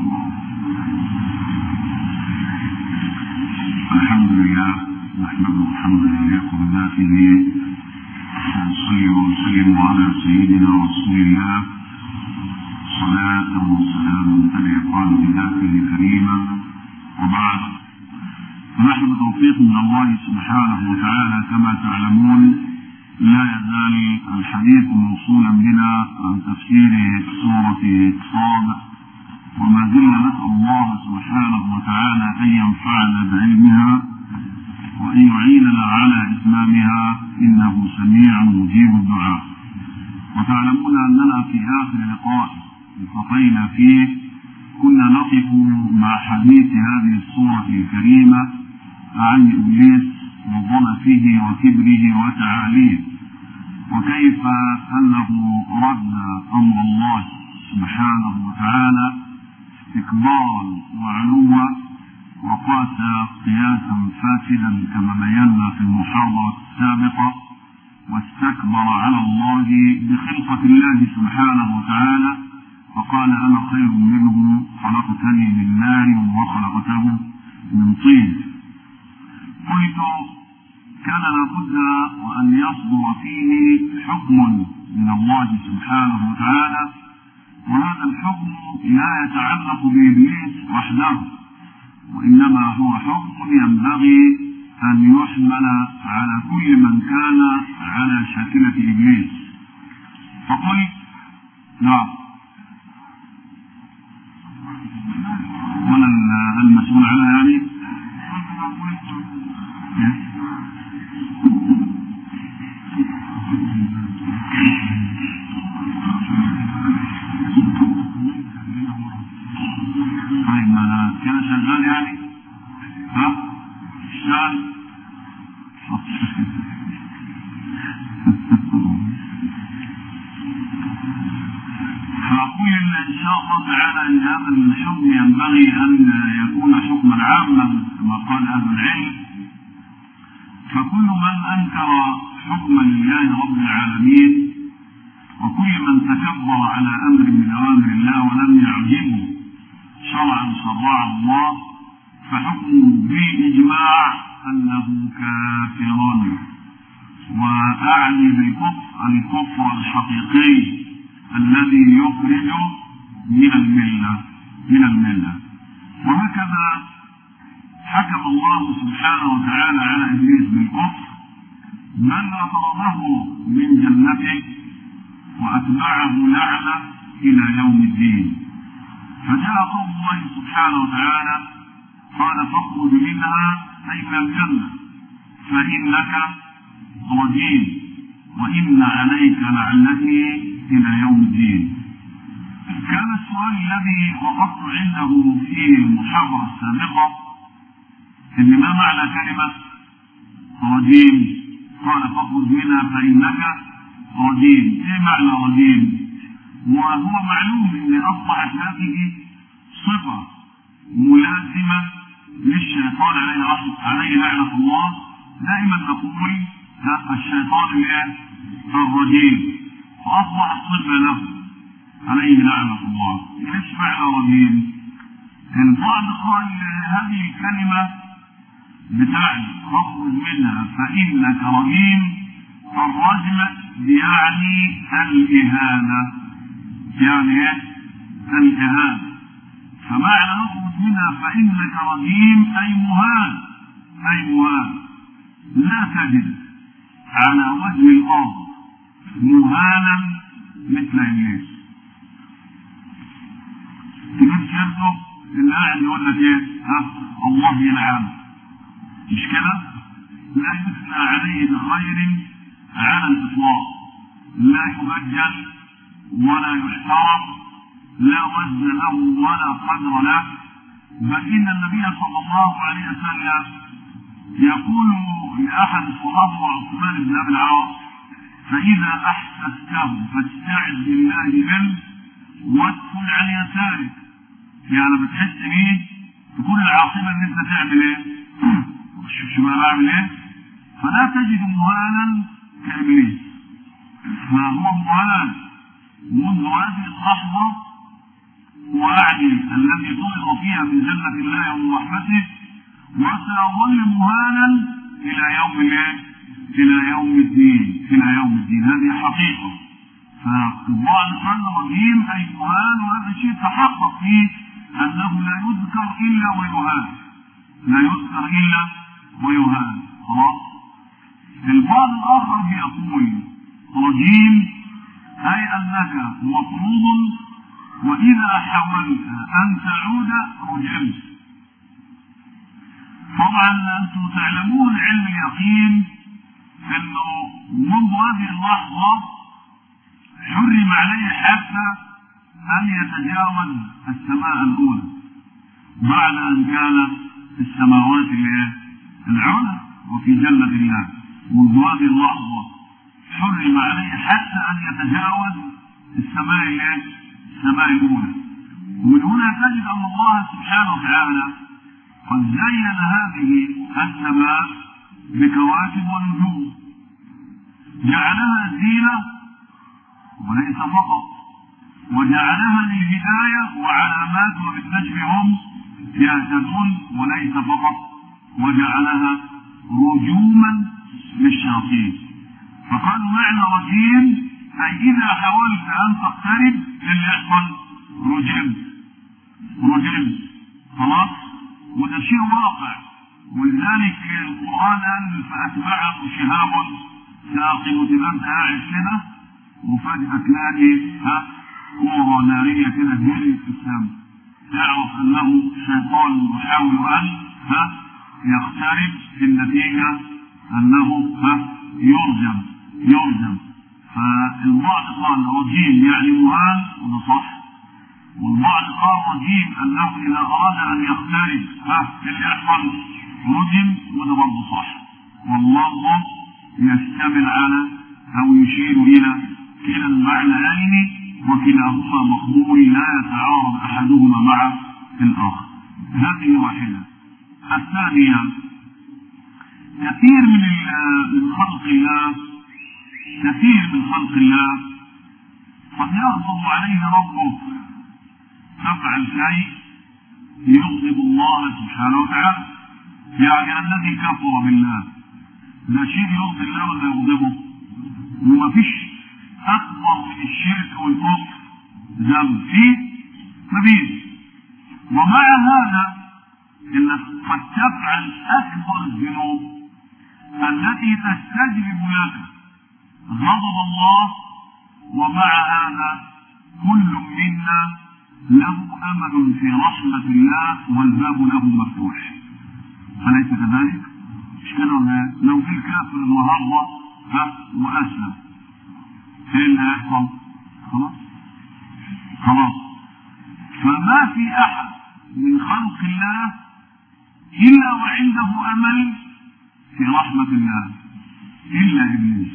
الحمد لله نحمده حمدا يليق بذاته ونصلي ونسلم على سيدنا رسول الله صلاة وسلاما تليقان بذاته الكريمة وبعد فنحن بتوفيق من الله سبحانه وتعالى كما تعلمون لا يزال الحديث موصولا بنا عن تفسير سورة صاد وما زلنا نسأل الله سبحانه وتعالى أن ينفعنا بعلمها وأن يعيننا على إتمامها إنه سميع مجيب الدعاء وتعلمون أننا في آخر لقاء التقينا فيه كنا نقف مع حديث هذه السورة الكريمة عن إبليس وظلفه وكبره وتعاليه وكيف أنه رد أمر الله سبحانه وتعالى استكبارا وعلوا وقاس قياسا فاسدا كما بينا في المحاضرة السابقة واستكبر على الله بخلقة الله سبحانه وتعالى فقال أنا خير منه خلقتني من نار وخلقته من طين قلت كان لابد وأن يصدر فيه حكم من الله سبحانه وتعالى وهذا الحكم لا يتعلق بإبليس وحده وإنما هو حكم ينبغي أن يحمل على كل من كان على شاكلة إبليس فقلت نعم ولا المسؤول عنها يعني طيب ما انا كده شغال يعني ها اشتغل فأقول إن شاء الله تعالى أن هذا الحكم ينبغي أن يكون حكما عاما كما قال أهل العلم فكل من أنكر حكم لله رب العالمين وكل من تكبر على أمر من أوامر الله ولم يعجبه شرعا شرعه الله فحكمه بالإجماع أنه كافر وأعني بالكفر الكفر الحقيقي الذي يخرج من الملة من الملة وهكذا حكم الله سبحانه وتعالى على إبليس بالكفر من أطرده من جنته وأتبعه لعنة إلى يوم الدين فجاء قول الله سبحانه وتعالى قال فاخرج منها أي من الجنة فإنك رجيم وإن عليك لعنتي إلى يوم الدين كان السؤال الذي وقفت عنده في المحاضرة السابقة إن ما معنى كلمة رجيم قال فاخرج منها فإنك رجيم إيه معنى رجيم؟ وهو معلوم ان اصبحت هذه صفه ملازمه للشيطان عليه رحمه عليه لعنه الله دائما نقول الشيطان الرجيم فاصبحت صفه له عليه لعنه الله ايش معنى رجيم؟ البعض قال هذه الكلمه بتاعي فاخرج منها فانك رجيم الرجم يعني الاهانه يعني ايه؟ الإهانة فمعنى نخرج منها فإنك رجيم أي مهان أي مهان لا تجد على وجه الأرض مهانا مثل إبليس تجيب سيرته اللي قاعد يقول لك ايه؟ ها الله يلعنه مش كده؟ لا يثنى عليه بخير على الإطلاق لا يبجل ولا يحترم لا وزن له ولا قدر له بل ان النبي صلى الله عليه وسلم يقول لاحد الصحابه عثمان بن ابي العاص فاذا احسسته فاستعذ بالله منه وادخل عن يسارك يعني بتحس بيه تكون العاقبه ان انت تعمل ايه؟ شوف شو انا بعمل ايه؟ فلا تجد مهانا كابليس فهو مهان منذ هذه اللحظة يعني الذي طلب فيها من جنة الله ومن رحمته وسيظل مهانا إلى يوم الايه؟ إلى يوم الدين إلى يوم الدين هذه حقيقة فالبعض قال رجيم أي مهان وهذا شيء تحقق فيه أنه لا يذكر إلا ويهان لا يذكر إلا ويهان خلاص البعض الآخر يقول رجيم أي أنك مطرود وإذا حاولت أن تعود رجمت طبعا أنتم تعلمون علم اليقين أنه منذ هذه اللحظة حرم عليه حتى أن يتجاوز السماء الأولى بعد أن كان في السماوات العلى وفي جنة الله منذ هذه اللحظة حرم عليه حتى أن يتجاوز السماء السماء الأولى ومن هنا تجد أن الله سبحانه وتعالى قد زين هذه السماء بكواكب ونجوم جعلها زينة وليس فقط وجعلها للهداية وعلامات وبالنجم هم يهتدون وليس فقط وجعلها رجوما للشياطين فقالوا معنى رجيم أي إذا حاولت أن تقترب اللي يحصل رجمت رجمت خلاص وده شيء واقع ولذلك القرآن قال فأتبعه شهاب ثاقب وتبقى أنت قاعد كده وفجأة تلاقي ها كورة نارية كده جري في السماء تعرف أنه شيطان يحاول أن ها يقترب النتيجة أنه ها يرجم يرجم فالبعض قال رجيم يعني مهان وده صح والبعض قال رجيم انه اذا اراد ان يقترب ها اللي يحصل رجم وده برضه صح والله يشتمل على او يشير الى كلا المعنيين وكلاهما مقبول لا يتعارض احدهما مع الاخر هذه واحده الثانيه كثير من من خلق الله كثير من خلق الله قد يغضب عليه ربه تفعل شيء يغضب الله سبحانه وتعالى يعني الذي كفر بالله ده شيء يرضي الله ولا يغضبه وما فيش اكبر من الشرك والكفر ذنب فيه مفيش ومع هذا انك قد تفعل اكبر الذنوب التي تستجلب لك غضب الله ومع هذا كل منا له امل في رحمة الله والباب له مفتوح أليس كذلك؟ مش كده ولا لو في الكافر النهارده ها واسلم ايه اللي هيحصل؟ خلاص خلاص فما في احد من خلق الله الا وعنده امل في رحمة الله الا ابليس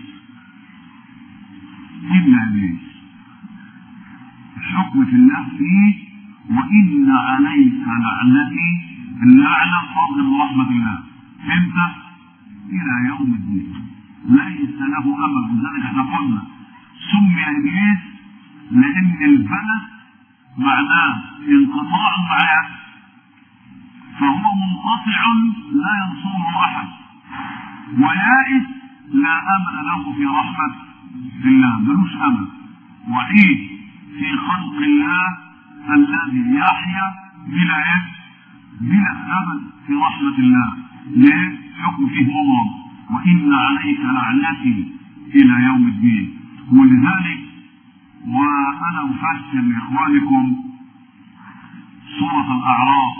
الا ابليس الحكم في الله فيه وان عليك لعنتي اللعنه فرض من رحمه الله امتى؟ الى يوم الدين ليس له امل لذلك احنا قلنا سمي ابليس لان البلد معناه انقطاع معاه فهو منقطع لا ينصره احد ويائس لا امل له في رحمه الله ملوش امل وحيد في خلق الله الذي يحيا بلا ايه؟ بلا امل في رحمه الله ليه؟ حكم فيه مضر وان عليك لعنتي الى يوم الدين ولذلك وانا افسر لاخوانكم سوره الاعراف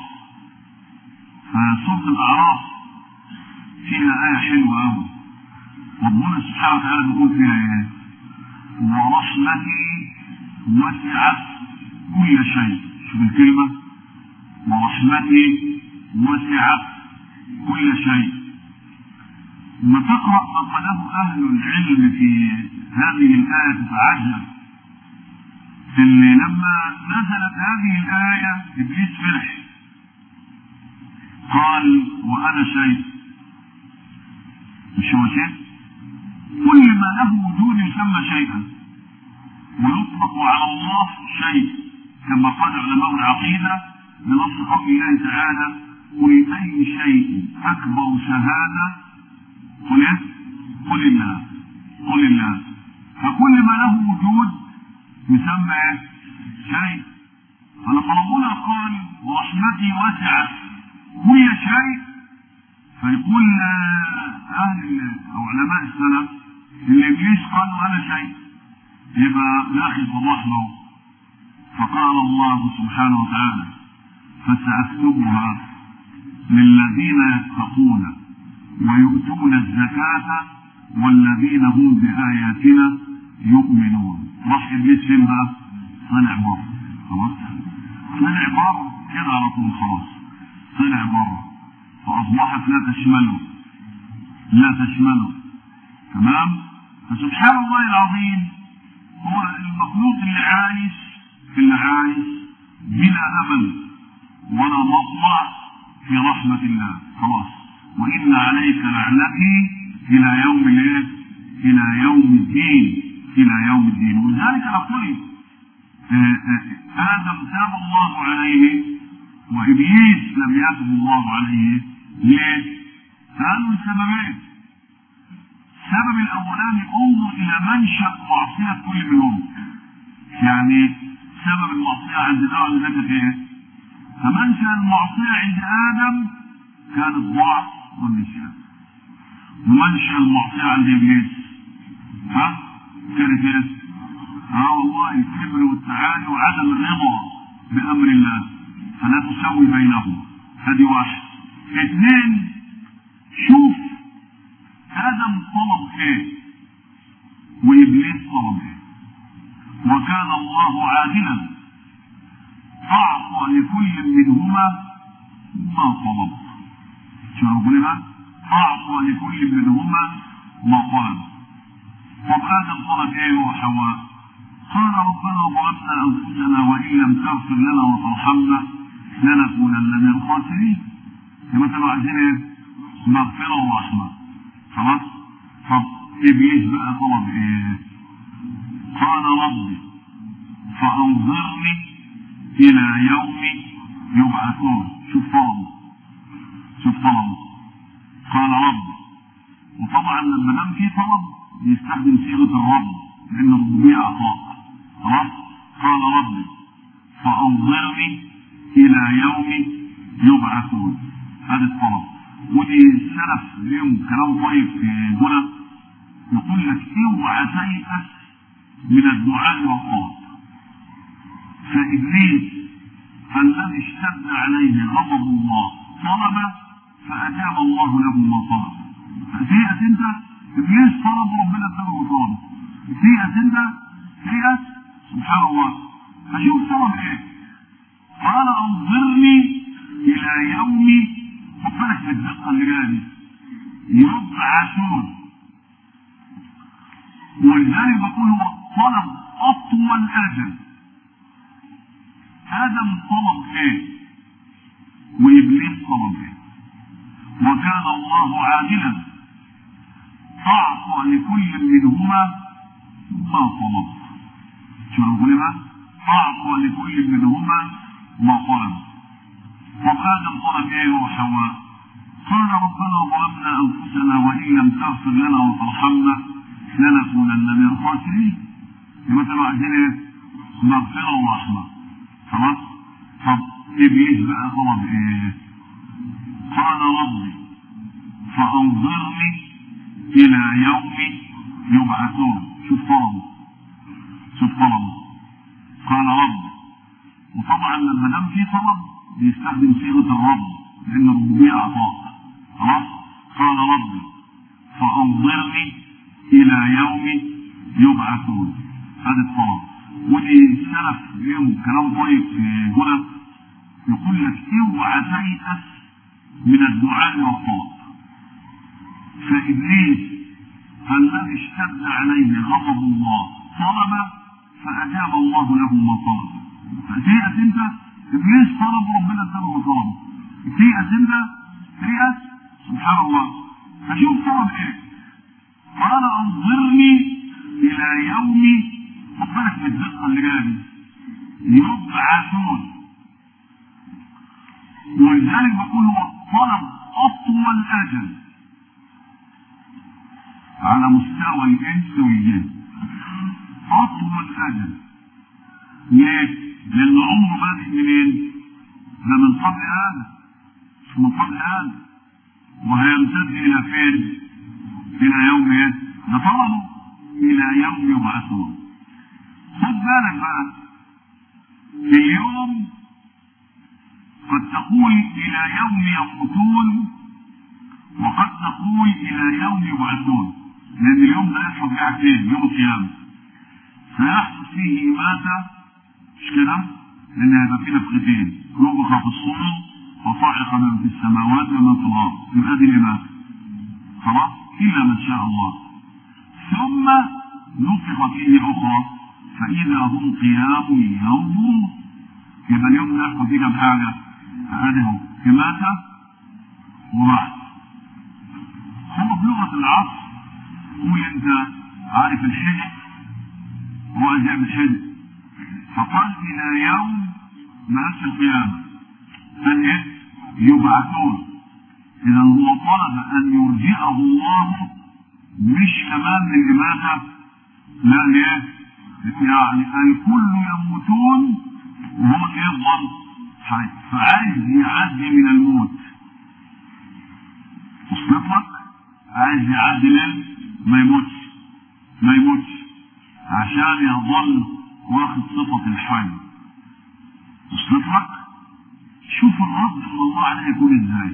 فسوره الاعراف فيها ايه حلوه قوي ربنا سبحانه وتعالى بيقول فيها ايه؟ ورحمتي وسعت كل شيء شوف الكلمة ورحمتي وسعت كل شيء لما تقرأ ما قاله أهل العلم في هذه الآية تتعجب إن لما نزلت هذه الآية إبليس فرح قال وأنا شيء مش هو شيء كل ما له وجود يسمى شيئا ويطلق على الله شيء كما قال علماء العقيدة بنص قول الله تعالى قل أي شيء أكبر شهادة قل إيه؟ قل الله قل الله فكل ما له وجود يسمى إيه؟ شيء فلما ربنا قال ورحمتي وسعت كل شيء فيقول اهل او علماء السلف اللي ابليس قالوا انا شيء يبقى داخل في الرحمه فقال الله سبحانه وتعالى فساكتبها للذين يتقون ويؤتون الزكاه والذين هم باياتنا يؤمنون راح ابليس فين بقى؟ طلع بره خلاص طلع بره كده على طول خلاص طلع بره فأصبحت لا تشمله لا تشمله تمام فسبحان الله العظيم هو المخلوق اللي عايش اللي عايش بلا أمل ولا مطمع في رحمة الله خلاص وإن عليك لعنتي إلى يوم الإيه؟ إلى يوم الدين إلى يوم الدين ولذلك أقول آدم تاب الله عليه وإبليس لم يتب الله عليه ليه؟ قالوا لسببين السبب الأولاني انظر إلى منشأ معصية كل منهم يعني سبب المعصية عند ده وعند ده إيه؟ فمنشأ المعصية عند آدم كان الضعف والنسيان ومنشأ المعصية عند إبليس ها؟ كانت إيه؟ اه والله الكبر والتعالي وعدم الرضا بامر الله فلا تسوي بينهم هذه واحد اثنين شوف ادم طلب ايه وابليس طلب ايه وكان الله عادلا اعطى لكل منهما ما طلب شو نقول بقى اعطى لكل منهما ما طلب طب ادم طلب ايه وحواء قال ربنا ظلمنا انفسنا وان لم تغفر لنا وترحمنا لنكونن من الخاسرين يبقى كانوا عايزين ايه؟ مغفره ورحمه خلاص؟ طب ابليس بقى طلب ايه؟ قال ربي فانظرني الى يوم يبعثون شوف طلبه شوف طلبه قال ربي وطبعا لما دام في طلب يستخدم صيغه الرب لان الربوبيه عطاء خلاص قال ربي فانظرني الى يوم يبعثون هذا الطلب ودي السلف ليهم كلام طيب في هنا يقول لك اوعى تيأس من الدعاء والطلب فابليس الذي اشتد عليه غضب الله طلب فاجاب الله له ما طلب فتيأس انت ابليس طلب وربنا اداله طلب تيأس انت تيأس سبحان الله فشوف طلب ايه قال انظرني الى يوم خد بالك من الدقه اللي جايه دي يبعثون ولذلك بقول هو طلب اطول اجل ادم طلب ايه وابليس طلب ايه وكان الله عادلا اعطى لكل منهما ما طلب شو نقول بقى اعطى لكل منهما ما طلب طب ادم طلب ايه وحواء قال ربنا ظلمنا انفسنا وان لم تغفر لنا وترحمنا لنكونن من الخاسرين يبقى كانوا عايزين ايه؟ مغفره ورحمه خلاص؟ طب ابليس بقى طلب ايه؟ قال ربي فانظرني الى يوم يبعثون شوف طلبه شوف طلبه قال ربي وطبعا لما دام في طلب بيستخدم صيغه الرب لان الربوبيه عطاء خلاص قال ربي فانظرني الى يوم يبعثون هذا الطلب ودي السلف ليهم كلام طيب في هنا يقول لك اوعى تيأس من الدعاء والطلب فابليس الذي اشتد عليه غضب الله طلب فاجاب الله له ما طلب فتيأس انت ابليس طلب وربنا اداله ما طلب تيأس انت تيأس سبحان الله فشوف طلب ايه قال انظرني الى يوم خد بالك من الدقه اللي جايه دي يبعثون ولذلك بقول هو طلب اطول اجل على مستوى الانس والجن اطول اجل ليه؟ لان عمره بادئ منين؟ ده من قبل ادم من قبل ادم وهيمتد الى فين؟ الى يوم ايه؟ ده طلبه الى يوم يبعثون خد بالك بقى اليوم قد تقول الى يوم يموتون وقد تقول الى يوم يبعثون لان اليوم ده يحصل فيه حاجتين يوم القيامه سيحدث فيه إماتة مش كده؟ لأن هيبقى فيه نفختين نفخ في الصور وصعق من في السماوات ومن في الأرض يبقى دي الإماتة خلاص؟ إلا من شاء الله ثم نفخ فيه أخرى فإذا هم قيام ينظرون يبقى اليوم ده يحصل فيه كم حاجة؟ هذه هو إماتة وبعث هو بلغة العصر قول أنت عارف الحجر هو عايز يعمل حلم فقال الى يوم مآت القيامة قال ايه يبعثون اذا هو طلب ان يرجئه الله مش كمان للإماتة لا ليه يعني الكل يموتون وهو يفضل حي فعايز يعدي من الموت وصلت لك عايز يعدي من ما يموتش ما يموتش عشان يظل واخد صفة الحي وصلت لك شوف الرد من الله عليه يكون ازاي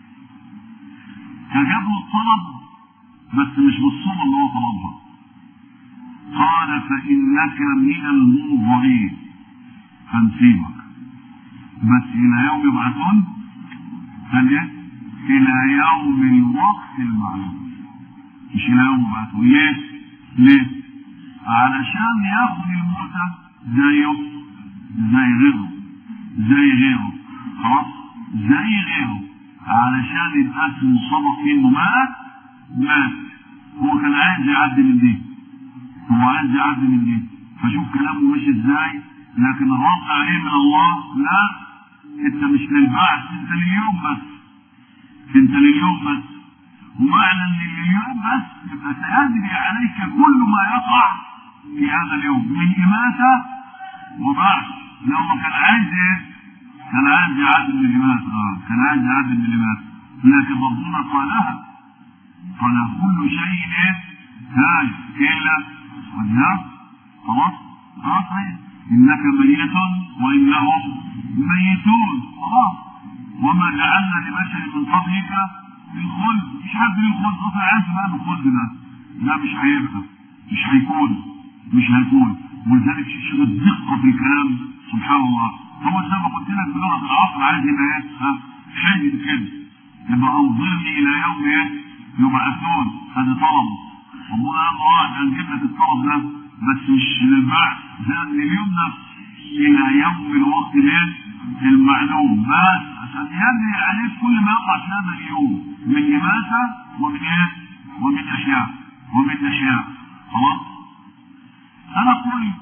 فجاب له الطلب بس مش بالصورة اللي هو طلبها قال فإنك من المنظرين هنسيبك بس إلى يوم يبعثون ثانية إلى يوم الوقت المعلوم مش إلى يوم يبعثون ليه؟ ليه؟ علشان ياخد الموتى زيه زي غيره زي غيره خلاص زي غيره علشان يبقى اسمه صدق انه مات مات هو كان عايز يعدي من دي هو عايز يعدي من دي فشوف كلامه مش ازاي لكن الرد عليه من الله لا انت مش للبعث انت لليوم بس انت لليوم بس ومعنى ان لليوم بس يبقى سيجري عليك كل ما يقع في هذا اليوم من إماتة وبعث لو كان عايز ايه؟ كان عايز يعدي من الإماتة اه كان عايز يعدي من الإماتة لكن ربنا قالها قال كل شيء ايه؟ هاي إلا وجهه خلاص؟ اه صحيح إنك ميت وإنهم ميتون خلاص وما جعلنا لبشر من قبلك الخلد مش حد الخلد اصلا عارف بقى الخلد ده لا مش هيبقى مش هيكون مش هيكون ولذلك شوف الدقة في الكلام سبحان الله هو زي ما قلت لك في لغة العصر عايز يبقى ايه؟ ها حلم كده يبقى انظرني الى يوم ايه؟ يبعثون هذا طلب ربنا قال اه هنجيب لك الطلب ده بس مش للبعث ده لليوم نفسه الى يوم الوقت الايه؟ المعلوم بس عشان يجري عليك كل ما يقع في هذا اليوم من إماتة ومن ايه؟ ومن اشياء ومن اشياء خلاص؟ انا قلت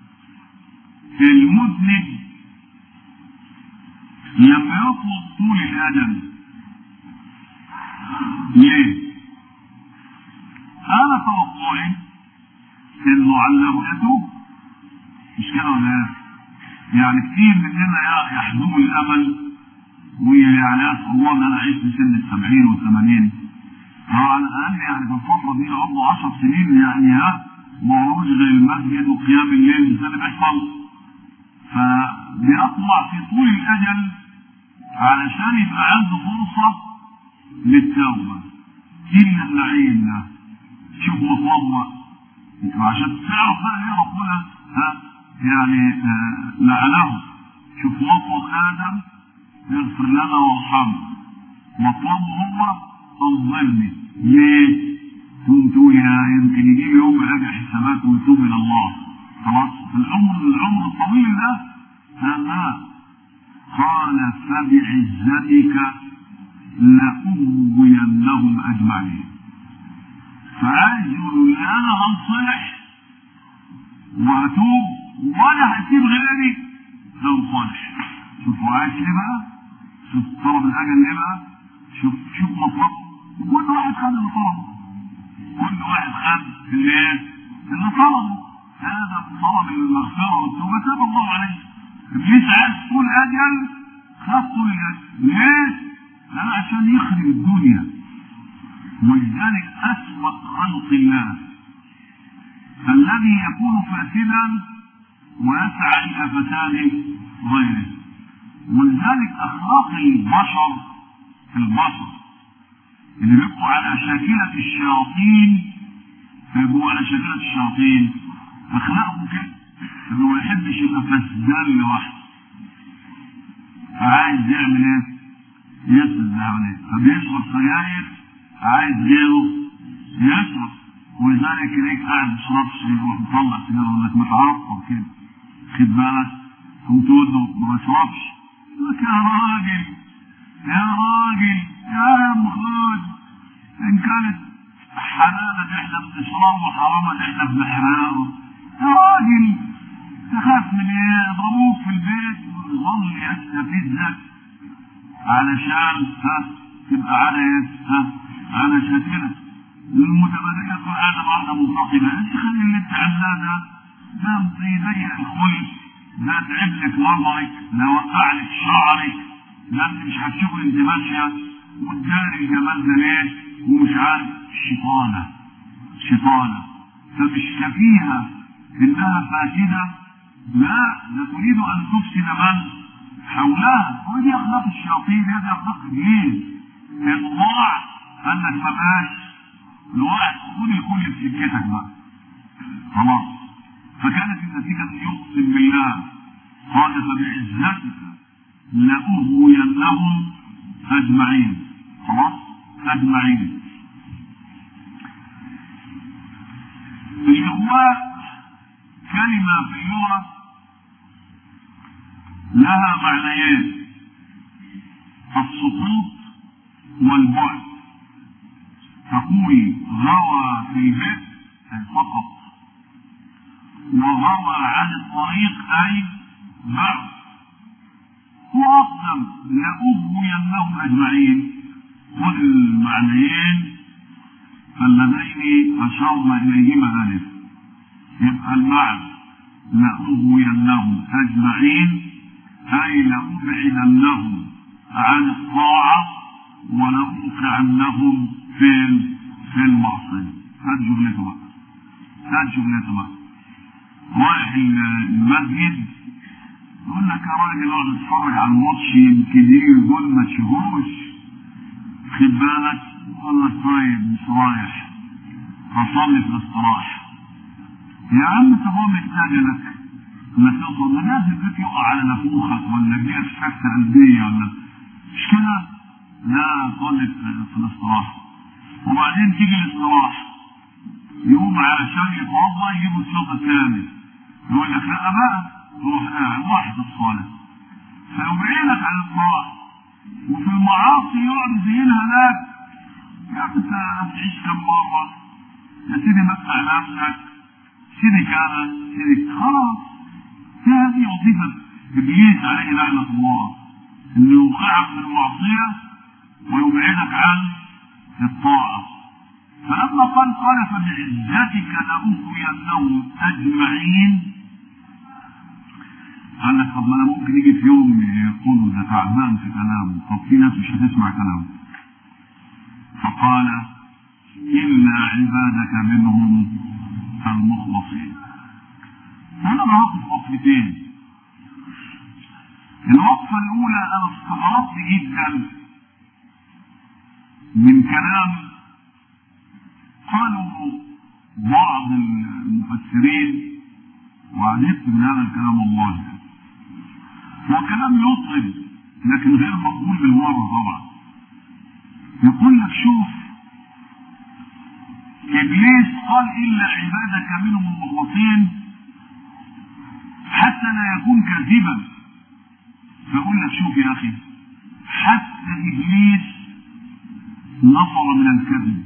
المذنب لما يطلب طول الادم ليه؟ انا توقعي انه علّه يتوب مش كده ولا ايه؟ يعني كتير مننا يحزن الامل ويعني اسال الله ان انا اعيش في سن السبعين والثمانين على الاقل يعني في الفتره دي عمره 10 سنين يعني ها ما هوش غير المسجد وقيام الليل ده اللي بيحصل فبيطلع في طول الاجل علشان يبقى عنده فرصه للتوبه الا اللعين ده شوف وطوبه عشان تعرف بقى ليه ربنا ها يعني آه لعنه شوف مطلب ادم يغفر لنا وارحمنا مطلب هو انظرني ليه؟ تقوم تقول يا يمكن يجي لي يوم يراجع حساباته ويتوب الى الله خلاص العمر العمر الطويل ده ها قال فبعزتك لأغوينهم أجمعين فعايز يقول لا أنا هنصلح وهتوب ولا هسيب غيري ده صالح شوف هو عايش ليه بقى شوف طلب الاجل ليه بقى شوف شوف مطلب كل واحد خد اللي طلبه كل واحد خد اللي ايه اللي طلبه هذا طلب المغفره والتوبه تاب الله عليه ابليس عايز طول اجل خد طول الاجل ليه؟ لأن عشان يخرب الدنيا ولذلك أسوأ خلق الله الذي يكون فاسدا ويسعى إلى فساد غيره ولذلك أخلاق البشر البشر اللي بيبقوا على شاكلة الشياطين بيبقوا على شاكلة الشياطين أخلاقهم كده إنه ما يحبش يبقى فسدان لوحده عايز يعمل إيه؟ يسرد حواليه فبيشرب سجاير عايز غيره يشرب ولذلك يلاقيك قاعد يشرب يروح مطلع سجاير يقول لك متعصب كده خد بالك تقوم تقول له ما بشربش يقول لك يا راجل يا راجل يا عم خد ان كانت حلالة اللي احنا بنشربه وحرام اللي احنا بنحرقه يا راجل تخاف من ايه؟ يضربوك في البيت ويظل يستفزك علشان ها تبقى على ايه؟ ها على شاكلة المتبرية تكون قاعدة واحدة منتقبة انت خلي اللي انت عاملاه ده ده بيضيق الخلق ده تعب لك نظرك ده وقع لك شعرك ده انت مش هتشوف انت ماشية وتداري الجمال ده ليه ومش عارف شيطانة شيطانة فمش كفيها انها فاسدة لا ده تريد ان تفسد من حولها ودي اخلاق الشياطين هذه اخلاق ابليس اطلاع انك مبقاش الواحد خد الكل في سكتك بقى خلاص فكانت النتيجه ان يقسم بالله قال فبعزتك لاغوينهم اجمعين خلاص اجمعين الاغواء كلمه في اللغه لها معنيين السقوط والبعد تقول غوى في البئر أي فقط وغوى عن الطريق أي بعد هو أقدم لأغوينهم أجمعين خذ المعنيين اللذين أشرنا إليهما آنفا يبقى المعنى لأغوينهم أجمعين أي لأبعدنهم عن الطاعة ولأوقعنهم في في المعصية هات جملته بقى هات جملته بقى رايح المسجد يقول لك يا راجل اقعد اتفرج على الماتش يمكن يجي جول ما تشوفوش خد بالك يقول لك طيب مش رايح هصلي في الاستراحة يا عم طب هو محتاج لك ما توصل ما لازم البيت يقع على نافوخك ولا جير سكتة قلبية ولا مش كده؟ لا صلي في الاستراحة وبعدين تيجي الاستراحة يقوم علشان يتوضا يجيب الشوط الثاني يقول لك لا بقى روح قاعد واحد الصلاة فيبعدك عن الطاعة وفي المعاصي يقعد يزينها لك يا انت هتعيش كم مرة يا سيدي متع نفسك سيدي كان سيدي خلاص هذه وظيفة إبليس عليه لعنة الله إنه يوقعك في المعصية ويبعدك عن الطاعة فلما قال قال فبعزتك لأغوينهم أجمعين قال لك طب ما انا ممكن يجي في يوم يقولوا ده تعبان في كلامه طب في ناس مش هتسمع كلامه فقال إلا عبادك منهم المخلصين هنا انا هقف وقفتين الوقفة الأولى أنا استغربت جدا من كلام قالوا بعض المفسرين وعجبت من هذا الكلام والله هو كلام يطرب لكن غير مقبول بالمرة طبعا يقول لك شوف ابليس قال الا عبادك منهم المخلصين حتى لا يكون كاذبا فيقول لك شوف يا اخي حتى ابليس نفر من الكذب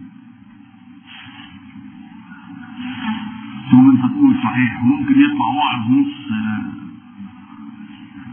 ثم انت تقول صحيح ممكن يطلع واحد نص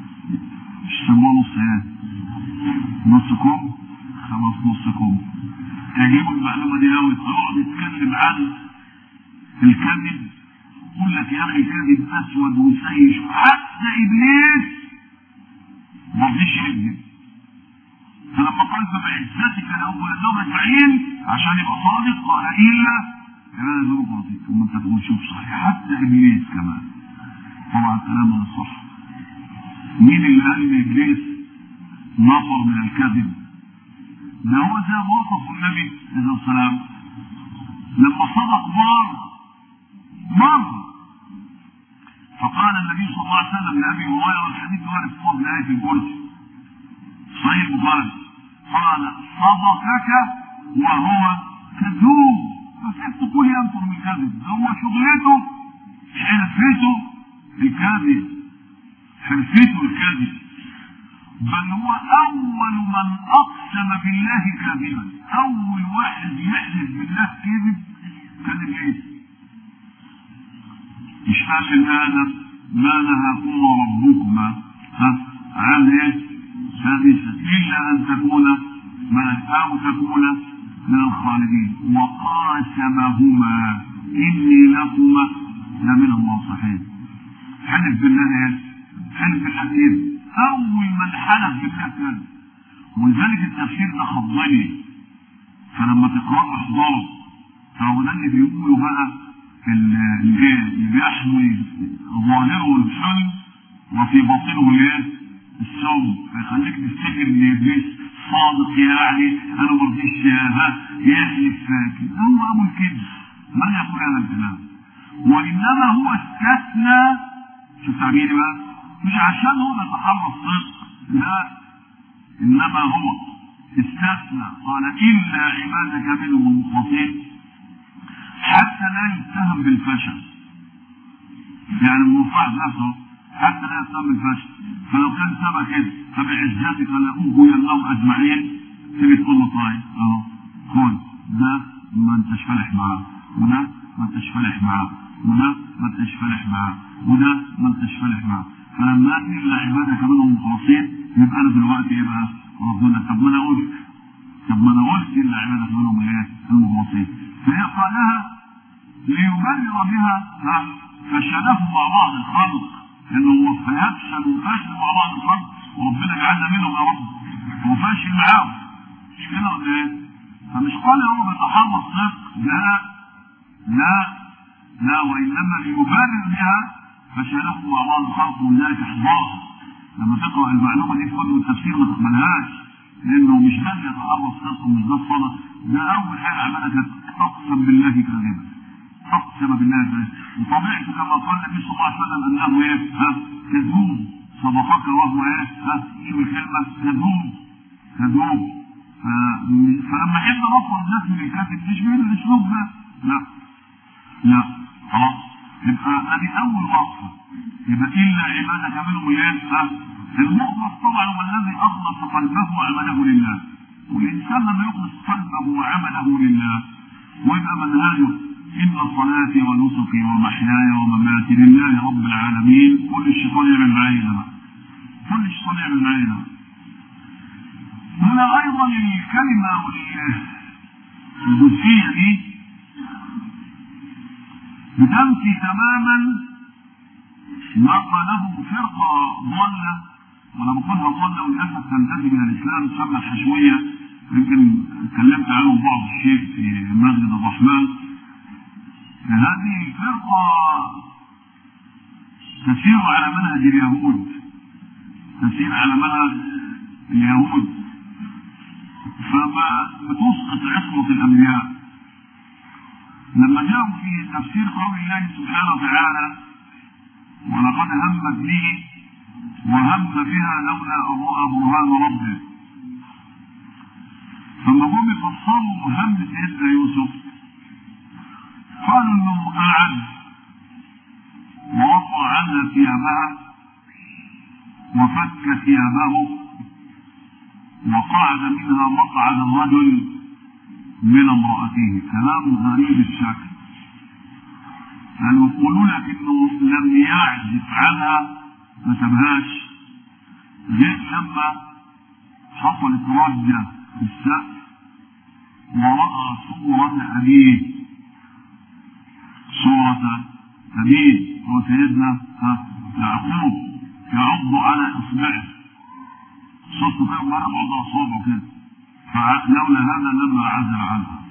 يسموه نص ايه؟ نص كوم خلاص نص كوم تعجبه المعلومه دي قوي يقعد يتكلم عن الكذب يقول لك يا اخي الكذب اسود وسيش حتى ابليس ما رضيش يكذب فلما قال فبعزتك لاغوينهم اجمعين عشان يبقى صادق قال الا كمان ذنوب رضيك ثم انت تقول شوف صحيح حتى ابليس كمان طبعا كلام ده صح مين اللي قال ان ابليس نفر من الكذب ده هو زي موقف النبي عليه السلام لما صدق مر مر فقال النبي صلى الله عليه وسلم لابي هريره الحديث وارد في فضل ايه الكرسي صحيح البخاري قال صدقك وهو كذوب فكيف تقول ينفر من الكذب هو شغلته حرفته الكذب حرفته الكذب بل هو اول من اقسم بالله كاذبا اول واحد يحلف بالله كذب كان ابليس مش قال لادم ما نهاكما ربكما ها عن ايه سادسا الا ان تكون ملك او تكون من الخالدين وقاسمهما اني لكما لمن الناصحين حلف بالله ايه حلف بالله كذب اول من حلف بالله كذب ولذلك التفسير ده خضني فلما تقرأ احضره فهو ده اللي بيقولوا بقى الايه اللي بيحمي ظاهره الحلم وفي باطنه الايه السم فيخليك تفتكر ان ابليس صادق يعني انا ما رضيش ها يحلف ساكن هو ابو الكذب من يقول هذا الكلام وانما هو استثنى شوف تعبيري بقى مش عشان هو بيتحرى الصدق لا انما هو استثنى قال الا عبادك منهم المخلصين حتى لا يتهم بالفشل يعني المصاحب نفسه حتى لا يتهم بالفشل فلو كان سبق كده فبعزتك لاغوينهم اجمعين تيجي تقول له طيب اهو خد ده ما انتش فالح معاه وده ما انتش فالح معاه وده ما انتش فالح معاه وده ما انتش فالح معاه فلما اتي الا عبادك منهم مخلصين يبقى انا دلوقتي ايه بقى؟ ربنا طب ما انا قلت طب ما انا قلت الا عبادك منهم الايه؟ المخلصين فهي قالها ليبرر بها ها فشلهم مع بعض الخلق انه هو فيفشل وفاشل مع بعض الخلق وربنا جعلنا منهم يا رب هو فاشل معاهم مش كده ولا ايه؟ فمش قال هو بيتحرى الصدق لا لا لا وانما ليبرر بها فشلهم مع بعض الخلق ولذلك احباط لما تقرا المعلومه دي في كتب التفسير ما تقبلهاش لانه مش بس يتحرى الصدق ومش ده الصدق ده اول حاجه عملها كانت اقسم بالله كاذبا اقسم بالله كاذبا وطبيعته كما قال النبي صلى الله عليه وسلم انه ايه ها كذوب صدقك وهو ايه ها شو الكلمه كذوب كذوب فلما احنا نطلب الناس من الكاتب مش من الاسلوب ده لا لا خلاص يبقى ادي اول وصفه يبقى الا عبادك منهم الايه ها المخلص طبعا هو الذي اخلص قلبه وعمله لله والانسان لما يخلص قلبه وعمله لله ويبقى منهجه ان صلاتي ونسكي ومحياي ومماتي لله رب العالمين كل الشيطان يعمل معايا ده بقى كل الشيطان يعمل معايا ده هنا ايضا الكلمه والجزئيه دي بتنفي تماما ما قاله فرقه ضاله وانا بقولها ضاله وللاسف تنتهي من الاسلام تسمى الحشويه يمكن اتكلمت عنهم بعض الشيء في مسجد الرحمن هذه الفرقه تسير على منهج اليهود تسير على منهج اليهود فما بتسقط عصمه الانبياء لما جاءوا في تفسير قول الله سبحانه وتعالى ولقد همت به وهم بها لولا ان راى برهان ربه فلما جم يفسروا هم سيدنا يوسف قالوا انه قعد ووضع عنها ثيابها وفك ثيابه وقعد منها مقعد الرجل من امرأته كلام غريب الشكل قالوا يقولوا لك انه لم يعزف عنها ما سابهاش غير لما حصلت رجة في السقف ورأى صورة أبيه صورة أبيه هو سيدنا يعقوب يعض على إصبعه صوته كده ما يقعد أصابعه كده فلولا هذا لما عزل عنها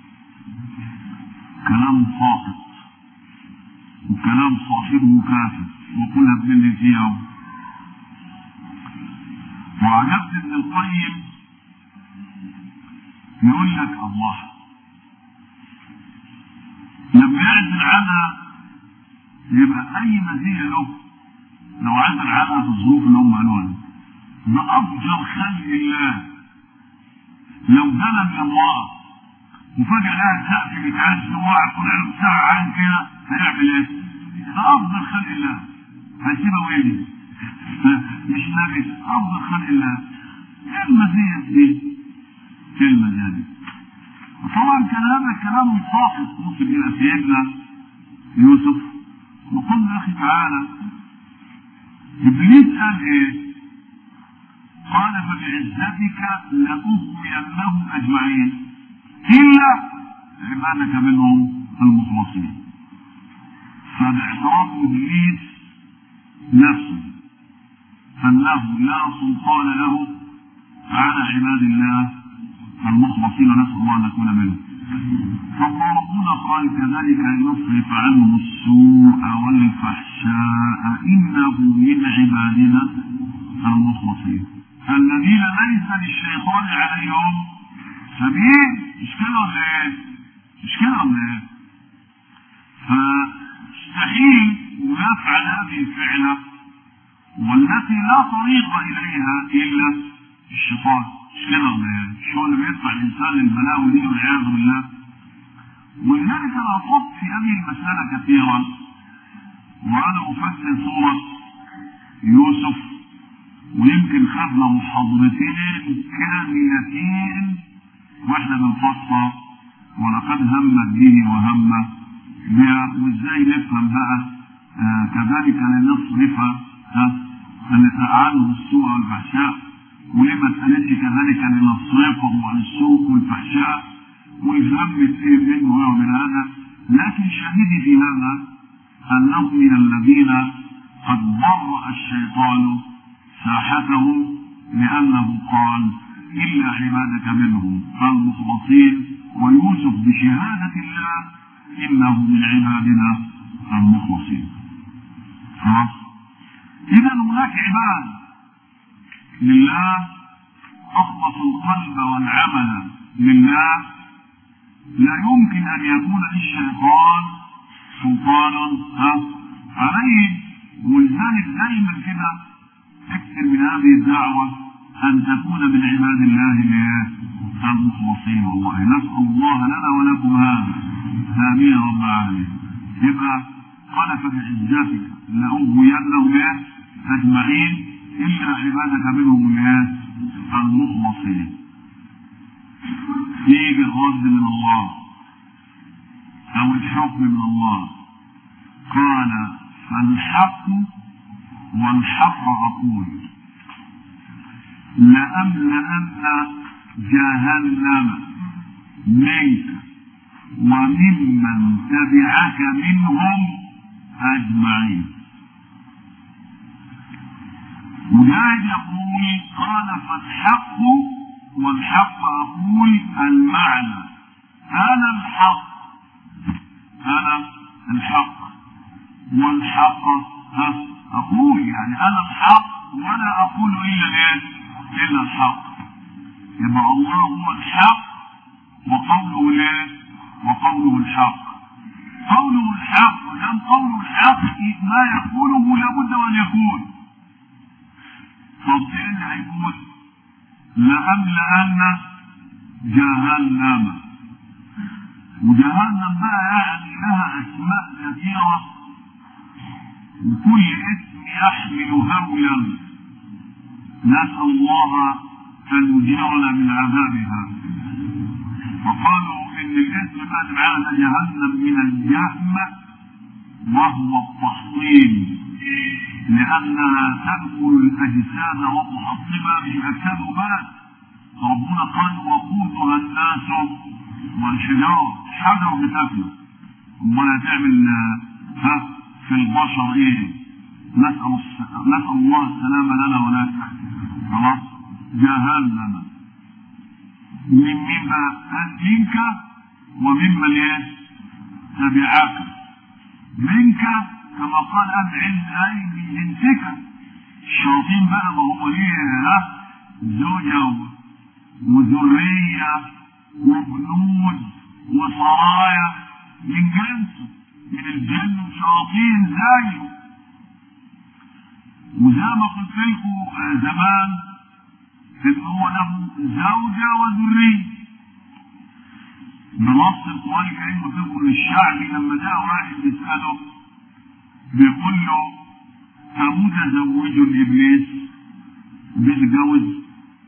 كلام ساقط وكلام صاحبه كافر وكل ابن اللي فيه وعجبت ابن القيم يقول لك الله لما يعزل عنها يبقى اي مزيه له لو عزل عنها في الظروف اللي هم قالوها ده افجر خلق الله لو ظلم امراه وفجاه لها سقف بيتعز وواحد طلع له ساعه عن كده هيعمل ايه؟ ده افضل خلق الله هيسيبها وين؟ مش نبي افضل خلق الله ايه المزيه دي؟ ايه المزيه دي؟ طبعا كان هذا كلام ساقط وصل الى سيدنا يوسف وقلنا يا اخي تعالى ابليس قال ايه؟ قال فبعزتك لأغوينهم أجمعين إلا عبادك منهم المخلصين فباعتراف إبليس نفسه أنه لا سلطان له على عباد الله المخلصين نسأل الله أن نكون منهم فالله ربنا قال كذلك لنصرف عنه السوء والفحشاء إنه من عبادنا المخلصين الذين ليس للشيطان عليهم سبيل مش كده ولا ايه؟ مش كده ولا ايه؟ فاستحيل يفعل هذه الفعله والتي لا طريق اليها الا الشيطان مش كده ولا ايه؟ مش هو اللي بيدفع الانسان للبلاوي دي والعياذ بالله ولذلك انا اصبت في هذه المساله كثيرا وانا افسر سوره يوسف ويمكن خدنا محاضرتين كاملتين واحنا بنفسر ولقد همت به وهم بها وازاي نفهم بقى آه كذلك لنصرف آه عنه السوء والفحشاء وليه ما اتقالتش كذلك لنصرفه عن السوء والفحشاء ويهمت ايه منه ومن هذا لكن شهدي في هذا انه من الذين قد برأ الشيطان ساحتهم لأنه قال إلا عبادك منهم المخلصين ويوسف بشهادة الله إنه من عبادنا المخلصين خلاص إذا هناك عباد لله أخلصوا القلب والعمل لله لا يمكن أن يكون للشيطان سلطان عليه ولذلك دائما كده اكثر من هذه الدعوة أن تكون من عباد الله المخلصين والله نسأل الله لنا ولكم هذا آمين رب العالمين يبقى قال فبعزتك لأغوينهم أجمعين إلا عبادك منهم المخلصين يجي الرد من الله أو الحكم من الله قال فالحق والحق أقول لأملأن جهنم منك وممن تبعك منهم أجمعين مجاهد يقول قال فالحق والحق أقول المعنى أنا الحق أنا الحق والحق ها أقول يعني أنا الحق ولا أقول إلا إيه؟ إلا الحق يبقى الله هو الحق وقوله إيه؟ وقوله الحق قوله الحق لم قوله الحق ما يقوله لابد أن يكون طب إيه اللي هيقول؟ لأملأن جهنم وجهنم بقى يعني لها أسماء كثيرة وكل اسم يحمل هولا نسأل الله أن يجيرنا من عذابها وقالوا إن الاسم بقى معانا جهنم من الجهم وهو التحطيم لأنها تأكل الأجساد وتحطمها مش الأجساد وبس ربنا قال وقودها الناس والحجارة حجر بتاكله أمال هتعمل ها في البشر إيه؟ نسأل نسأل الله السلامة لنا ولك خلاص جهنم من مين بقى؟ منك وممن ايه؟ تبعك منك كما قال اهل العلم اي من جنسك الشياطين بقى ما هو ليه ها زوجة وذرية وبنود وسرايا من جنسه من الجن وشياطين زيه وزي ما قلت لكم زمان ان هو له زوجة وذرية بنص القرآن الكريم بتقول للشعبي لما جاء واحد يسأله بيقول له أمتزوج الإبليس بالجوز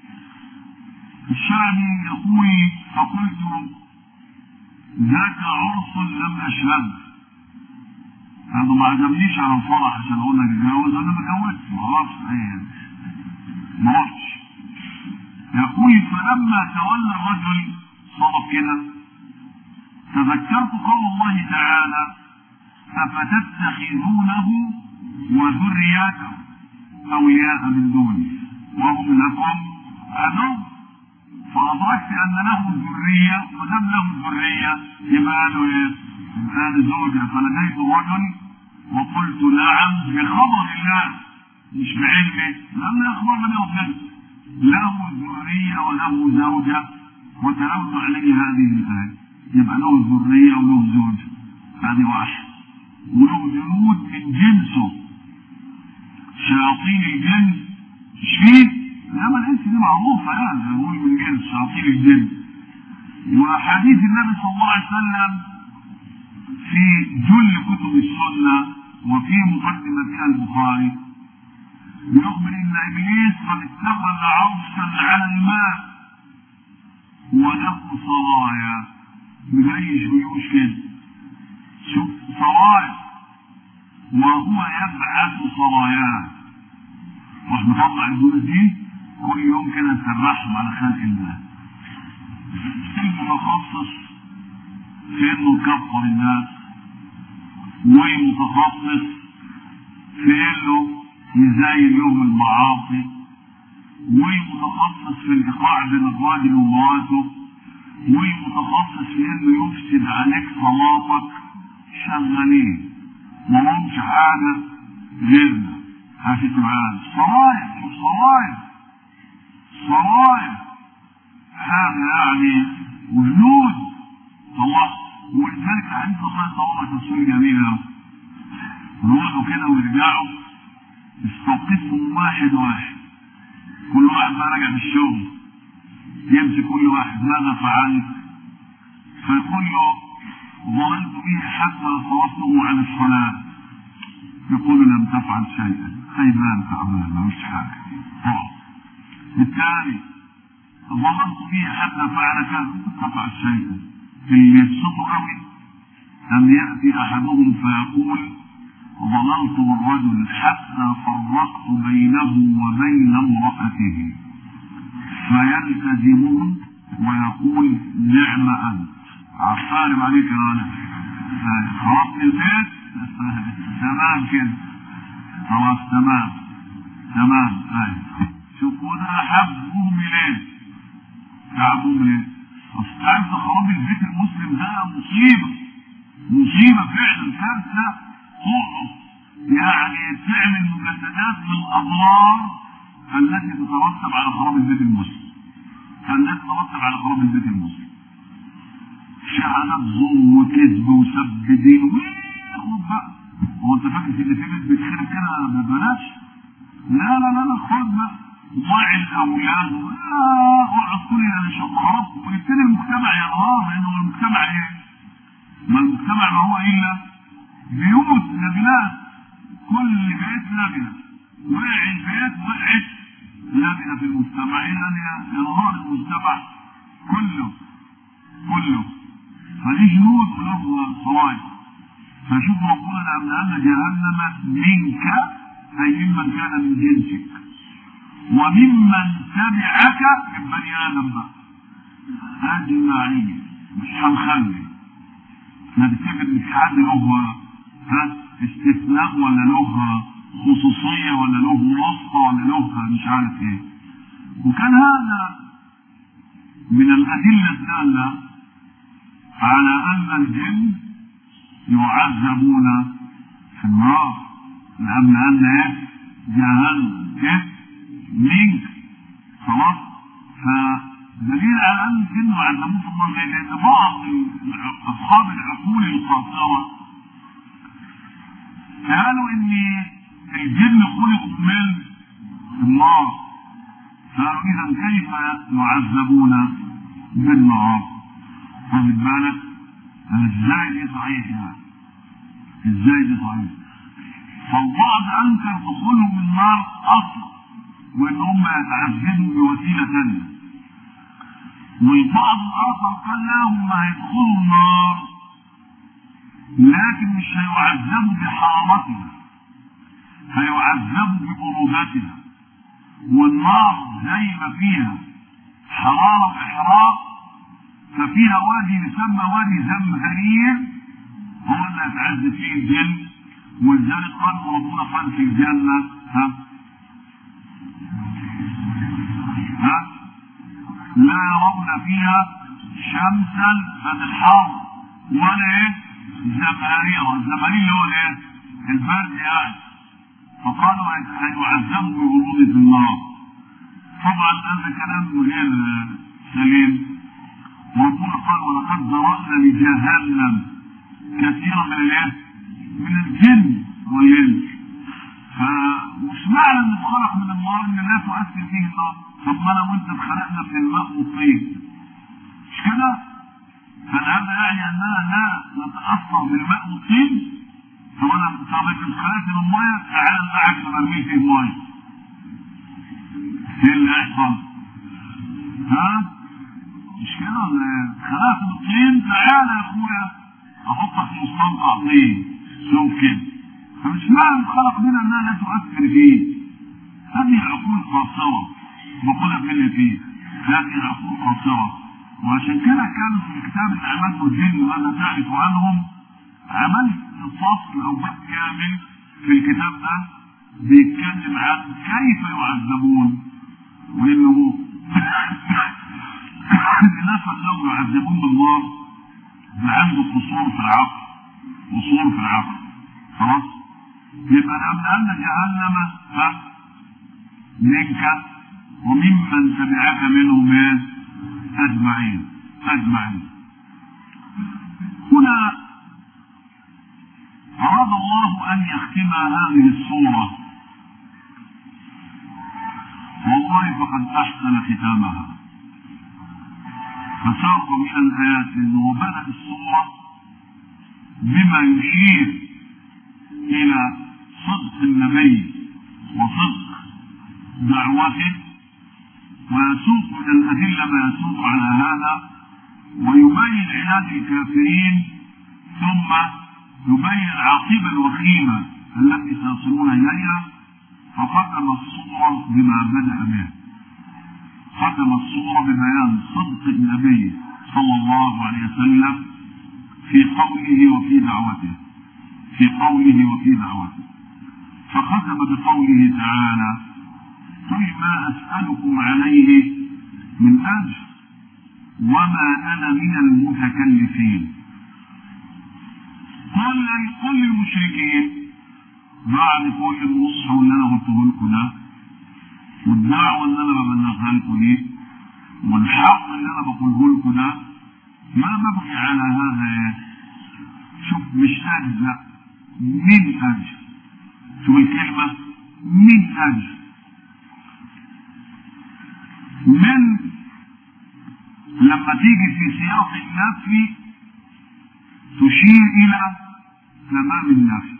الشعبي يقول فقلت ذاك عرس لم أشهد هذا ما عجبنيش على الفرح عشان اقول لك اتجوز انا ما اتجوزتش ما اعرفش ايه ما اعرفش يقول فلما تولى الرجل صرف كده تذكرت قول الله تعالى أفتتخذونه وذرياته أولياء من دوني وهم لكم عدو فأدركت أن له ذرية ودم له ذرية يبقى له إيه؟ يبقى له زوجة فلديت رجل وقلت نعم بخبر الله مش بعلمي لأن أخبرني وكذا له ذرية وله زوجة وتلوت عليه هذه الآية يبقى له ذرية وله زوجة هذه واحد وله جنود من جنسه شياطين الجن مش فيه انما الانس دي معروفه يعني نقول من جنس شياطين الجن وحديث النبي صلى الله عليه وسلم في جل كتب السنه وفي مقدمتها البخاري بيخبر ان ابليس قد اتخذ عرشا على الماء وله سرايا مجيش جيوش كده شوف سرايا وهو يبعث سراياه واحنا نطلع الجيوش دي كل يوم كده نسرحهم على خلق الله المتخصص في انه يكفر الناس ومتخصص في انه يزين لهم المعاصي ومتخصص في الايقاع بين الراجل ومراته ومتخصص في انه يفسد عليك صلاتك شغالين ما همش حاجه غيرنا عشان معانا صرايا شوف صرايا صرايا حاجه يعني وجنود الله ولذلك عند الله طبعا تفسير جميل قوي يروحوا كده ويرجعوا يستوقفهم واحد واحد كل واحد بقى راجع من الشغل يمسك كل واحد ماذا فعلت فيقول له ظننت به حتى صرفته عن الصلاة يقول لم تفعل شيئا خيبان تعبان ما مش حاجة طبعا بالتالي ظننت به حتى فعل كذا تفعل شيئا اللي يبسطه قوي أن يأتي أحدهم فيقول ظللت بالرجل حتى فرقت بينه وبين امرأته فيلتزمون ويقول نعم أنت عفارم عليك يا ولد خربت البيت تمام كده خلاص تمام تمام ايوه شوف وده حبهم اليه تعبهم اليه اصل عارف خراب البيت المسلم ده مصيبه مصيبه فعلا كارثه تقعد يعني تعمل مجسدات للاضرار التي تترتب على خراب البيت المسلم التي تترتب على خراب البيت المسلم شهادات ظلم وكذب وسب دين وياخد بقى هو انت فاكر ان في بيت بيتخرب كده ببلاش؟ لا لا لا لا خد بقى ضاع الاولاد اقعد كل اللي شطارات ويبتدي المجتمع ينهار لانه المجتمع ايه؟ ما المجتمع ما هو الا بيوت لبنات كل بيت لبنه وقع البيت وقعت لبنه في المجتمع اذا ينهار المجتمع كله كله فدي جنود وله صواعق فشوف ربنا لأمن جهنم منك أي ممن كان من جنسك وممن تبعك من بني آدم بقى أجمعين مش هنخلي احنا بنفتكر ان في حد له ها استثناء ولا له خصوصية ولا له واسطة ولا له مش عارف ايه وكان هذا من الأدلة الدالة على أن الجن يعذبون في النار لأن أن إيه؟ جهنم إيه؟ منك خلاص فدليل على أن الجن يعذبون في النار ليه؟ لأن بعض أصحاب العقول القاصرة قالوا إن الجن خلقوا من النار قالوا إذا كيف يعذبون بالنار؟ خد بالك ازاي دي صحيح يعني ازاي دي صحيح فالبعض انكر دخولهم النار اصلا وان هم يتعذبوا بوسيله ثانيه والبعض الاخر قال لا هم هيدخلوا النار لكن مش هيعذبوا بحرارتها هيعذبوا ببرودتها والنار زي ما فيها حراره واحراق ففيها وادي يسمى وادي زمهرير هو اللي هيتعذب فيه الجن ولذلك قال ربنا قال في الجنة ها ها لا يرون فيها شمسا هذا الحر ولا ايه زمهريرا الزمهرير اللي هو الايه البرد يعني فقالوا هيعذبوا ببرودة النار طبعا هذا كلام غير سليم وربنا قال ولقد ذرأنا لجهنم كثيرا من الايه؟ من الجن والانس فمش معنى ان اتخلق من النار ان لا تؤثر فيه النار طب ما انا وانت اتخلقنا من الماء والطين مش كده؟ فهذا يعني اننا لا نتاثر بالماء والطين طب انا طب انت اتخلقت من الميه تعالى معك نرميه في الميه ايه اللي هيحصل؟ ها؟ مش كده خلاص الطين تعالى يا اخويا احطك في مستنقع طين شوف كده فمش معنى خلق منها انها لا تؤثر فيه هذه عقول قاصرة بقولها من اللي فيه هذه عقول قاصرة وعشان كده كان في كتاب الاعمال والجن ماذا تعرف عنهم عملت فصل او باب كامل في الكتاب ده بيتكلم عن كيف يعذبون وانه الناس انهم يعذبون بالنار عنده قصور في العقل قصور في العقل خلاص يبقى لأن جهنم ها منك وممن تبعك منهم ايه اجمعين اجمعين هنا اراد الله ان يختم هذه الصوره والله فقد احسن ختامها فساق من الآيات أنه بدأ الصورة بما يشير إلى صدق النبي وصدق دعوته ويسوق من الأدلة ما يسوق على هذا ويبين علاج الكافرين ثم يبين العاقبة الوخيمة التي سيصلون إليها فختم الصورة بما بدأ به ختم الصورة ببيان صدق النبي صلى الله عليه وسلم في قوله وفي دعوته في قوله وفي دعوته فختم بقوله تعالى قل ما أسألكم عليه من أجر وما أنا من المتكلفين قل أي قل للمشركين بعد كل النصح اللي أنا قلته لكم ده والدعوة اللي أنا ببلغها لكم دي والحق اللي أنا بقوله لكم ده ما ببغي على هذا شوف مش أجر لا من أجر شوف الكلمة من أجر من لما تيجي في سياق النفي تشير إلى تمام النفي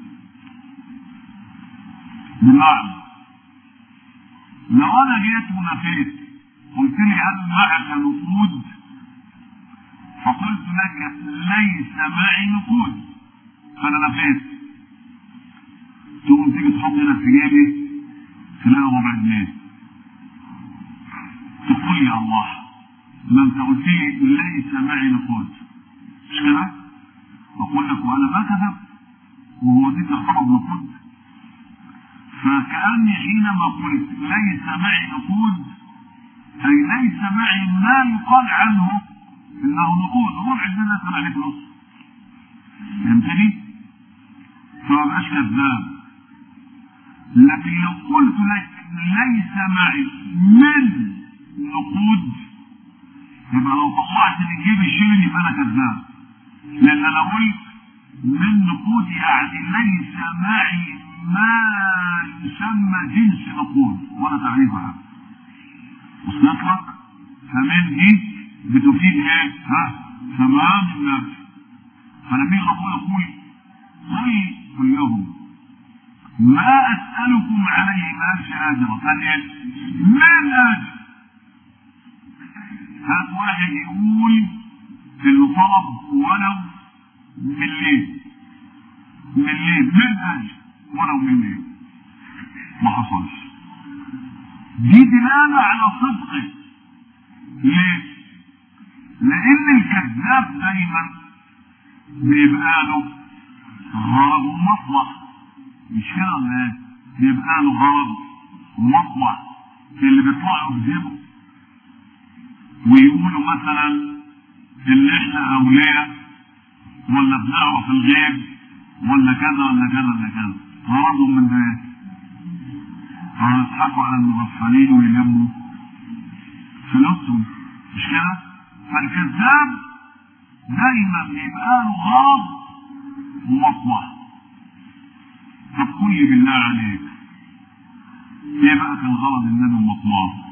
بمعنى لو أنا جيت ونفيت قلت لي هل معك نقود فقلت لك ليس معي نقود فأنا نفيت تقوم تيجي تحط هنا في جيبي تلاقي ربع جنيه تقول يا الله ما انت قلت لي ليس معي نقود مش كده؟ اقول لك وانا ما كذب وهو دي تعتبر نقود فكأني حينما قلت ليس معي نقود أي ليس معي ما يقال عنه إنه نقود ربع جنيه لا عليه فلوس فهمتني؟ فما بقاش كذاب لكن لو قلت لك ليس معي من نقود يبقى لو طلعت من جيب الشيلن يبقى انا كذاب لان انا قلت من نقود يعني ليس معي ما يسمى جنس نقود ولا تعريفها وصلت لك فمن دي بتفيد ايه ها تمام النفس فلما يجي ابويا يقول قل كلهم ما اسالكم عليه مالش اجر قال ايه من اجر هات واحد يقول انه طلب ولو مليم مليم من اجر ولو مليم ما حصلش دي دلالة على صدقه ليه؟ لأن الكذاب دايما بيبقى له غرض ومصلح مش كده ولا ايه؟ بيبقى له غرض ومصلح اللي بيطلعوا يكذبوا ويقولوا مثلا ان احنا اولياء ولا بنعرف الغيب ولا كذا ولا كذا ولا كذا غرضهم من ده ايه؟ يضحكوا على المغفلين ويلموا فلوسهم مش كده؟ فالكذاب دايما بيبقى له غرض ومصلحه طب قل لي بالله عليك ايه بقى كان غرض النبي المطلع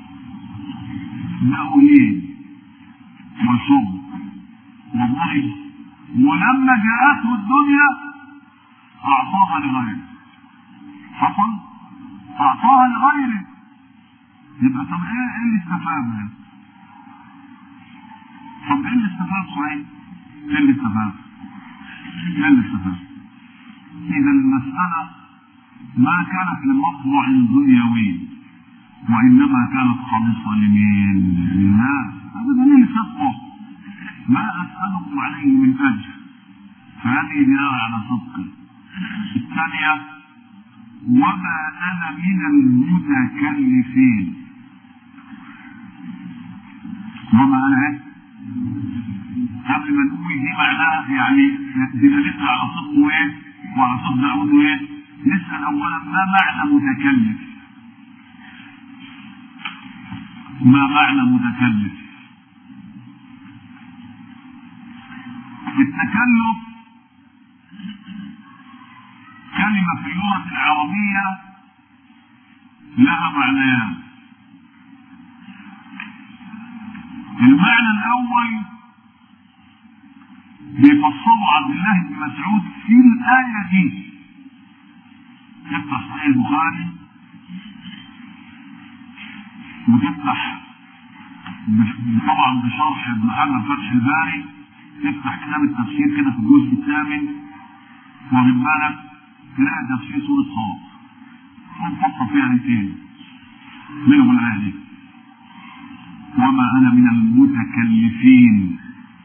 مأويين وشرب وضرب ولما جاءته الدنيا اعطاها لغيره حصل اعطاها لغيره يبقى طب ايه ايه اللي استفاد هنا طب ايه اللي استفاد صحيح ايه اللي استفاد ايه اللي استفاد اذا المسألة ما كانت لمطمع دنيوي وانما كانت خالصة لمين لله هذا دليل صدقه ما اسألكم عليه من اجر فهذه دلالة على صدقه الثانية وما انا من المتكلفين وما انا ايه قبل ما نقول دي معناها يعني دلالتها على صدقه ايه وعلى صدق داود ايه نسأل اولا ما معنى متكلف ما معنى متكلف التكلف كلمة في اللغة العربية لها معنيان المعنى الأول بيفسره عبد الله بن مسعود في الآية دي تفتح صحيح البخاري وتفتح طبعا بشرح ابن حجر فتح الباري تفتح كتاب التفسير كده في الجزء الثامن واخد بالك تلاقي تفسير سورة صاد هنفصل فيها ايتين منهم الآية دي وما أنا من المتكلفين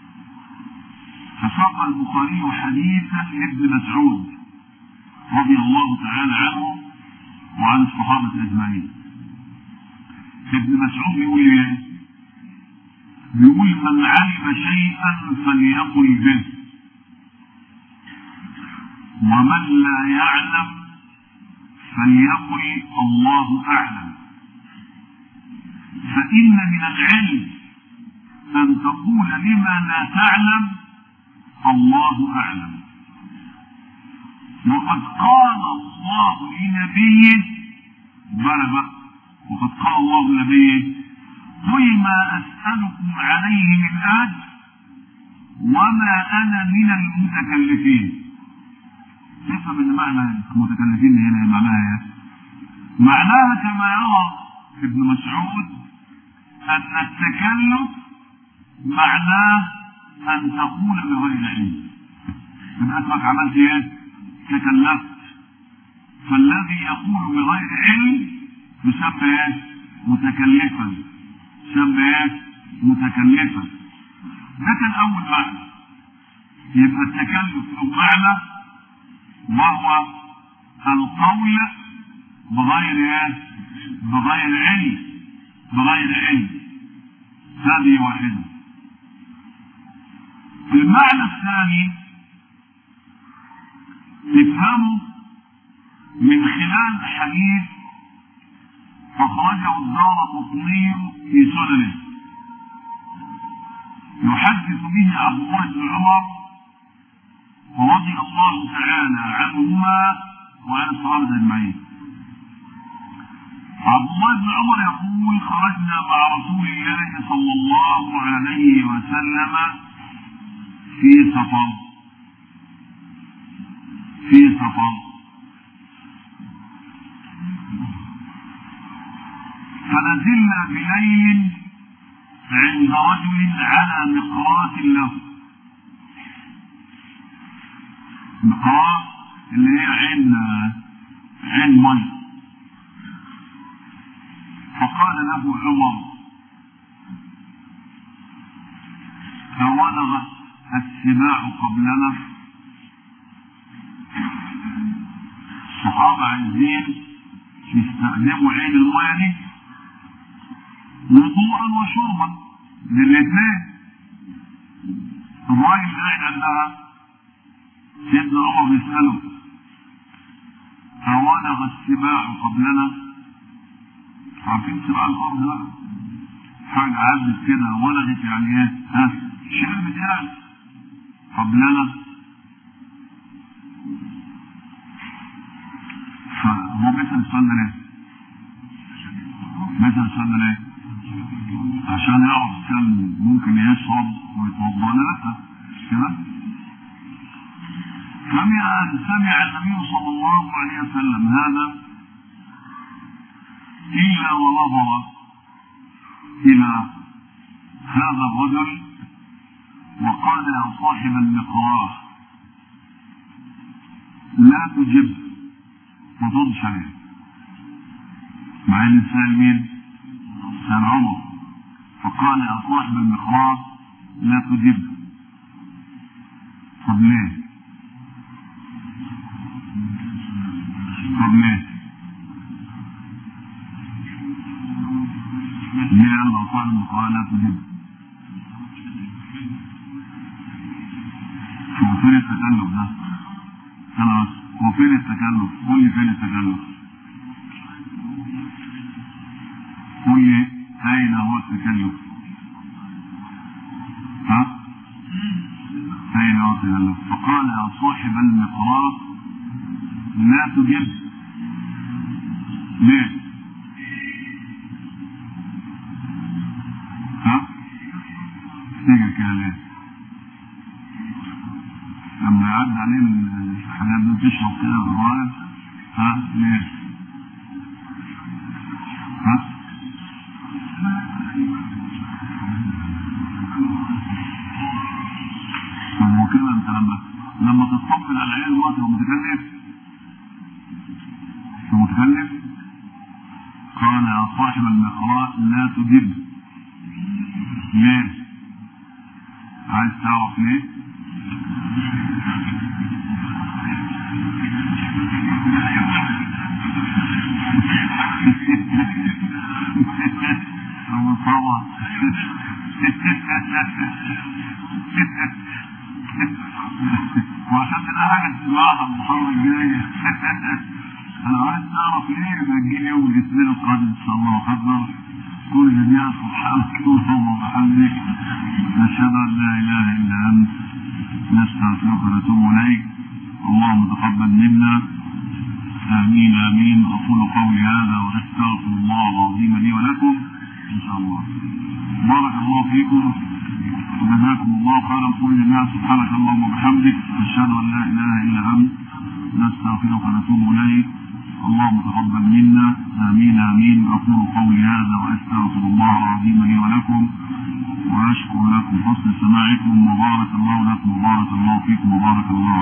فساق البخاري حديثا لابن مسعود رضي الله تعالى عنه وعن الصحابة أجمعين ابن مسعود بيقول ايه؟ بيقول من علم شيئا فليقل به ومن لا يعلم فليقل الله أعلم فإن من العلم أن تقول لما لا تعلم الله أعلم وقد قال الله لنبيه بلغ وقد قال الله لنبيه قل ما أسألكم عليه من أجر وما أنا من المتكلفين تفهم ان معنى المتكلفين هنا معناها ايه؟ معناها كما يرى ابن مسعود ان التكلف معناه ان تقول بغير علم يبقى اسمك عملت ايه؟ تكلفت فالذي يقول بغير علم يسمى ايه؟ متكلفا يسمى ايه؟ متكلفا ده كان اول معنى يبقى التكلف له معنى وهو القول بغير ايه؟ بغير علم بغير علم هذه واحدة المعنى الثاني تفهمه من خلال حديث أخرجه الدار قطني في سننه يحدث به عبد الله بن عمر رضي الله تعالى عنهما وعن الصحابة أجمعين عبد الله بن عمر يقول خرجنا مع رسول الله صلى الله عليه وسلم في سفر في سفر فنزلنا بليل عند رجل على مقراة له مقراة اللي هي عين عين مي فقال له عمر فولغت السباع قبلنا الصحابة عايزين يستخدموا عين المية دي وضوءا وشربا للاثنين الراجل قاعد عندها سيدنا عمر بيسأله أولغ السباع قبلنا عارفين سباع الأرض بقى حاجة عدت كده ولغت يعني ايه ها شربت يعني قبلنا فهو بيسأل السؤال ده ليه؟ بيسأل السؤال ده ليه؟ عشان يعرف كان ممكن يشرب ويتوضا ولا لا مش كده؟ سمع سمع النبي صلى الله عليه وسلم هذا إلا ونظر إلى هذا الرجل وقال يا صاحب المقراه لا تجب ما تردش عليه مع ان سأل مين؟ سأل عمر فقال يا صاحب المقراه لا تجب طب ليه؟ طب ليه؟ ليه قال له صاحب المقراه لا تجب؟ هو فين التكلف ده؟ انا بس هو فين التكلف؟ قول لي فين التكلف؟ قول لي اين هو التكلف؟ ها؟ اين هو التكلف؟ فقال يا صاحب المقراء لا تجب ليه؟ ها؟ تيجي كده ليه؟ لما يعدي عليه الحاجات دي تشرب كده بالراية ها ليه؟ ها؟ طب هو كده انت لما لما تطمن على عيال الوقت هو متكلف هو متكلف قال يا صاحب المقراء لا تجب ليه؟ عايز تعرف ليه؟ أبو طبعا وعشان كده حاجة تسمعها المحاضرة الجاية أنا عايز تعرف ليه ما تجيني يوم الاثنين القادم إن شاء الله وحضر كل جميع سبحانك اللهم وبحمدك نشهد أن لا إله إلا أنت نستغفرك ونتوب إليك اللهم تقبل منا آمين آمين أقول قولي هذا وأستغفر الله العظيم لي ولكم إن شاء الله بارك الله فيكم وجزاكم الله خيرا قل جميعا سبحانك اللهم وبحمدك أشهد أن لا إله إلا أنت نستغفرك ونتوب إليك اللهم تقبل منا آمين آمين أقول قولي هذا وأستغفر الله العظيم لي ولكم وأشكر لكم حسن سماعكم وبارك الله لكم وبارك الله فيكم وبارك الله